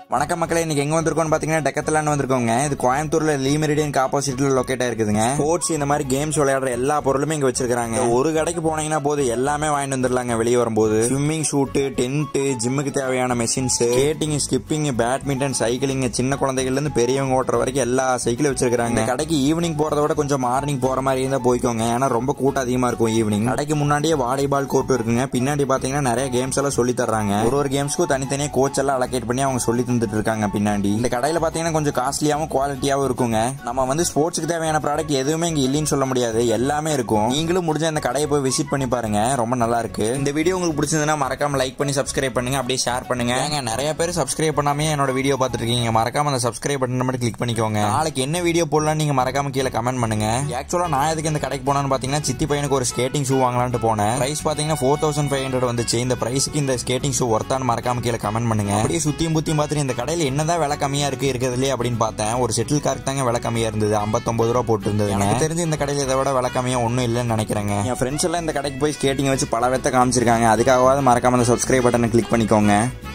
வணக்கம் மக்களே இன்னைக்கு எங்க வந்திருக்கோம்னு பாத்தீங்கன்னா டெக்கத்தலான்னு வந்திருக்கோங்க இது கோயம்புத்தூர்ல லீமெரிடியனுக்கு ஆப்போசிட்ல லொக்கேட் ஆயிருக்குதுங்க ஸ்போர்ட்ஸ் இந்த மாதிரி கேம்ஸ் விளையாடுற எல்லா பொருளுமே இங்க வச்சிருக்காங்க ஒரு கடைக்கு போனீங்கன்னா போதும் எல்லாமே வாங்கிட்டு வந்துடலாங்க வெளியே வரும்போது ஸ்விம்மிங் ஷூட்டு டென்ட் ஜிம்முக்கு தேவையான machines skating skipping badminton cycling சின்ன குழந்தைகள்ல இருந்து பெரியவங்க ஓட்டுற வரைக்கும் எல்லா சைக்கிளும் வச்சிருக்காங்க இந்த கடைக்கு ஈவினிங் போறத விட கொஞ்சம் மார்னிங் போற மாதிரி இருந்தா போய்க்கோங்க ஏன்னா ரொம்ப கூட்டம் அதிகமா இருக்கும் ஈவினிங் கடைக்கு முன்னாடியே வாலிபால் கோர்ட் இருக்குங்க பின்னாடி பாத்தீங்கன்னா நிறைய கேம்ஸ் எல்லாம் சொல்லி தர்றாங்க ஒரு ஒரு கேம்ஸ்க்கும் தனித்தனியா கோச் எல்லாம் அலோகேட் பண்ணி அவங்க சொல்லி தந்துட்டு இருக்காங்க பின்னாடி இந்த கடையில பாத்தீங்கன்னா கொஞ்சம் காஸ்ட்லியாவும் குவாலிட்டியாவும் இருக்குங்க நம்ம வந்து ஸ்போர்ட்ஸ்க்கு தேவையான ப்ராடக்ட் எதுவுமே இங்க இல்லைன்னு சொல்ல முடியாது எல்லாமே இருக்கும் நீங்களும் முடிஞ்ச இந்த கடையை போய் விசிட் பண்ணி பாருங்க ரொம்ப நல்லா இருக்கு இந்த வீடியோ உங்களுக்கு பிடிச்சிருந்தா மறக்காம லைக் பண்ணி சப்ஸ்கிரைப் பண்ணுங்க அப்படியே ஷேர் பண்ணுங்க ஏங்க, நிறைய பேர் சப்ஸ்கிரைப் பண்ணாமே என்னோட வீடியோ பார்த்துட்டு இருக்கீங்க மறக்காம அந்த சப்ஸ்கிரைப் பட்டன் மட்டும் கிளிக் பண்ணிக்கோங்க நாளைக்கு என்ன வீடியோ போடலாம் நீங்க மறக்காம கீழே கமெண்ட் பண்ணுங்க ஆக்சுவலா நான் எதுக்கு இந்த கடைக்கு போனேன்னு பாத்தீங்கன்னா சித்தி பையனுக்கு ஒரு ஸ்கேட்டிங் ஷூ வாங்கலாம்னு போனேன் பிரைஸ் பாத்தீங்கன்னா ஃபோர் தௌசண்ட் ஃபைவ் ஹண்ட்ரட் வந்துச்சு இந்த பிரைஸ்க்கு இந்த ஸ்கேட்டிங் ஷூ ஒர்த்தான்னு மறக்காம கீழே கமெண்ட் பண்ணுங்க அப்படியே சுத்தியும் புத்தியும் பார்த்துட்டு இந்த கடையில என்னதான் விலை கம்மியா இருக்கு இருக்கிறதுலே அப்படின்னு பார்த்தேன் ஒரு செட்டில் காருக்கு தாங்க விலை கம்மியா இருந்தது 59 ரூபா போட்டு இருந்தது எனக்கு தெரிஞ்சு இந்த கடையில இதை விட விலை கம்மியா ஒன்றும் இல்லைன்னு நினைக்கிறேங்க என் ஃப்ரெண்ட்ஸ் எல்லாம் இந்த கடைக்கு போய் ஸ்கேட்டிங் வச்சு பல வெத்த காமிச்சிருக்காங்க அதுக்காகவாவது மறக்காம அந்த சப்ஸ்கிரைப் பட்டனை கிளிக் பண்ணிக்கோங்க